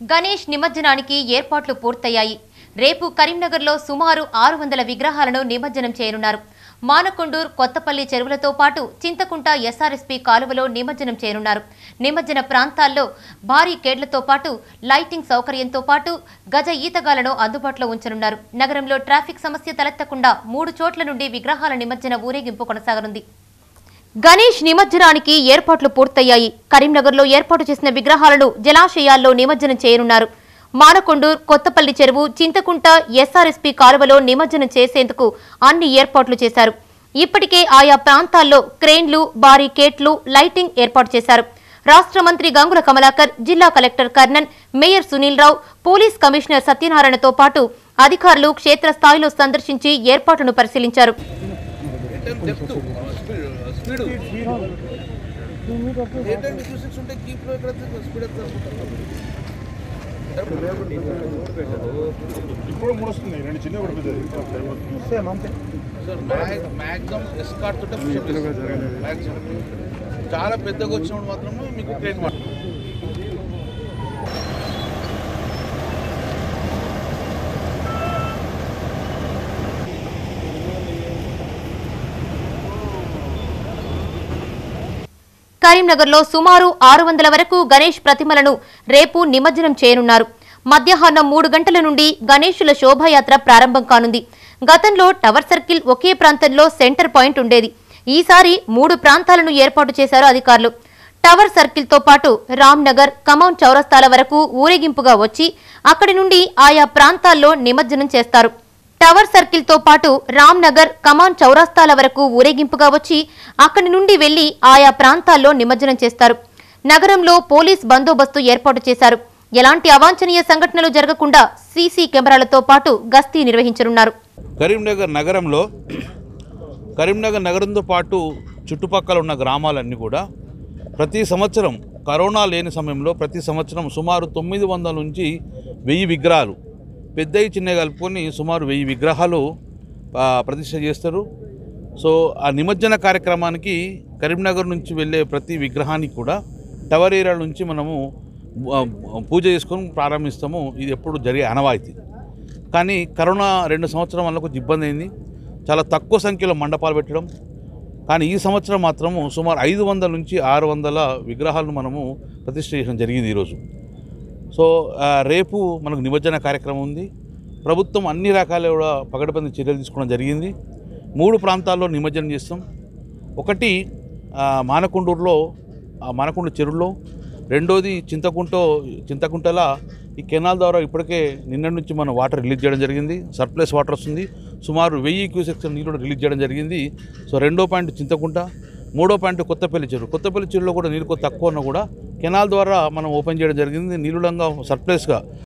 గణేష్ నిమజ్జనానికి ఏర్పాట్లు పూర్తయ్యాయి రేపు కరీంనగర్లో సుమారు ఆరు వందల విగ్రహాలను నిమజ్జనం చేయనున్నారు మానకొండూర్ కొత్తపల్లి చెరువులతో పాటు చింతకుంట ఎస్ఆర్ఎస్పీ కాలువలో నిమజ్జనం చేయనున్నారు నిమజ్జన ప్రాంతాల్లో భారీ కేడ్లతో పాటు లైటింగ్ సౌకర్యంతో పాటు గజ ఈతగాలను అందుబాటులో ఉంచనున్నారు నగరంలో ట్రాఫిక్ సమస్య తలెత్తకుండా మూడు చోట్ల నుండి విగ్రహాల నిమజ్జన ఊరేగింపు కొనసాగనుంది గణేష్ నిమజ్జనానికి ఏర్పాట్లు పూర్తయ్యాయి కరీంనగర్లో ఏర్పాటు చేసిన విగ్రహాలను జలాశయాల్లో నిమజ్జనం చేయనున్నారు మానకొండూర్ కొత్తపల్లి చెరువు చింతకుంట ఎస్ఆర్ఎస్పీ కాలువలో నిమజ్జనం చేసేందుకు అన్ని ఏర్పాట్లు చేశారు ఇప్పటికే ఆయా ప్రాంతాల్లో క్రేన్లు భారీ కేట్లు లైటింగ్ ఏర్పాటు చేశారు రాష్ట్ర మంత్రి గంగుల కమలాకర్ జిల్లా collector Karnan mayor Sunil Rao police commissioner సత్యనారాయణతో పాటు అధికారులు క్షేత్రస్థాయిలో సందర్శించి ఏర్పాట్లను పరిశీలించారు డెప్త్ స్పీడ్ ఏంటంటే టూ సిక్స్ ఉంటే కీప్లో ఎక్కడ స్పీడ్ ఇప్పుడు మూడు వస్తున్నాయి రెండు చిన్న కూడా పెద్దది సేమ్ అంతే సార్ మ్యాక్సిమం ఎస్కార్ట్ తోటే పుషప్ మ్యాక్సిమం చాలా పెద్దగా వచ్చినప్పుడు మాత్రమే మీకు ట్రైన్ మాట కరీంనగర్లో సుమారు ఆరు వందల వరకు గణేష్ ప్రతిమలను రేపు నిమజ్జనం చేయనున్నారు మధ్యాహ్నం మూడు గంటల నుండి గణేషుల శోభాయాత్ర ప్రారంభం కానుంది గతంలో టవర్ సర్కిల్ ఒకే ప్రాంతంలో సెంటర్ పాయింట్ ఉండేది ఈసారి మూడు ప్రాంతాలను ఏర్పాటు చేశారు అధికారులు టవర్ సర్కిల్తో పాటు రామ్ నగర్ కమౌన్ చౌరస్తాల వరకు ఊరేగింపుగా వచ్చి అక్కడి నుండి ఆయా ప్రాంతాల్లో నిమజ్జనం చేస్తారు టవర్ సర్కిల్ తో పాటు రామ్ నగర్ కమాన్ చౌరస్తాల వరకు ఊరేగింపుగా వచ్చి అక్కడి నుండి వెళ్లి ఆయా ప్రాంతాల్లో నిమజ్జనం చేస్తారు నగరంలో పోలీస్ బందోబస్తు ఏర్పాటు చేశారు ఎలాంటి అవాంఛనీయ సంఘటనలు జరగకుండా సీసీ కెమెరాలతో పాటు గస్తీ నిర్వహించనున్నారు కరీంనగర్ నగరంలో కరీంనగర్ నగరంతో పాటు చుట్టుపక్కల ఉన్న గ్రామాలన్నీ కూడా ప్రతి సంవత్సరం కరోనా లేని సమయంలో ప్రతి సంవత్సరం సుమారు తొమ్మిది వందల నుంచి వెయ్యి విగ్రహాలు పెద్దవి చిన్నవి కలుపుకొని సుమారు వెయ్యి విగ్రహాలు ఆ, ప్రతిష్ఠ చేస్తారు సో ఆ నిమజ్జన కార్యక్రమానికి కరీంనగర్ నుంచి వెళ్ళే ప్రతి విగ్రహానికి కూడా టవర్ ఏరియా నుంచి మనము ఆ, పూజ చేసుకొని ప్రారంభిస్తాము ఇది ఎప్పుడు జరిగే అనవాయితీ కానీ కరోనా రెండు సంవత్సరం వల్ల కొంచెం ఇబ్బంది అయింది చాలా తక్కువ సంఖ్యలో మండపాలు పెట్టడం కానీ ఈ సంవత్సరం మాత్రము సుమారు ఐదు వందల నుంచి ఆరు వందల విగ్రహాలను మనము ప్రతిష్ఠ చేయడం జరిగింది ఈరోజు సో ఆ, రేపు మనకు నిమజ్జన కార్యక్రమం ఉంది ప్రభుత్వం అన్ని రకాల కూడా పగడబంది చర్యలు తీసుకోవడం జరిగింది మూడు ప్రాంతాల్లో నిమజ్జనం చేస్తాం ఒకటి ఆ, మానకొండూరులో ఆ మానకొండ చెరువులో రెండోది చింతకుంట చింతకుంటల ఈ కెనాల్ ద్వారా ఇప్పటికే నిన్న నుంచి మనం వాటర్ రిలీజ్ చేయడం జరిగింది సర్ప్లస్ వాటర్ వస్తుంది సుమారు వెయ్యి క్యూసెక్స్ నీళ్ళు కూడా రిలీజ్ చేయడం జరిగింది సో రెండో పాయింట్ చింతకుంట మూడో పాయింట్ కొత్తపల్లి చెరువు కొత్తపల్లి చెరువులో కూడా నీరు కొద్ది తక్కువ ఉన్నా కూడా కెనాల్ ద్వారా మనం ఓపెన్ చేయడం జరిగింది నీళ్ళంగా సర్ప్లస్గా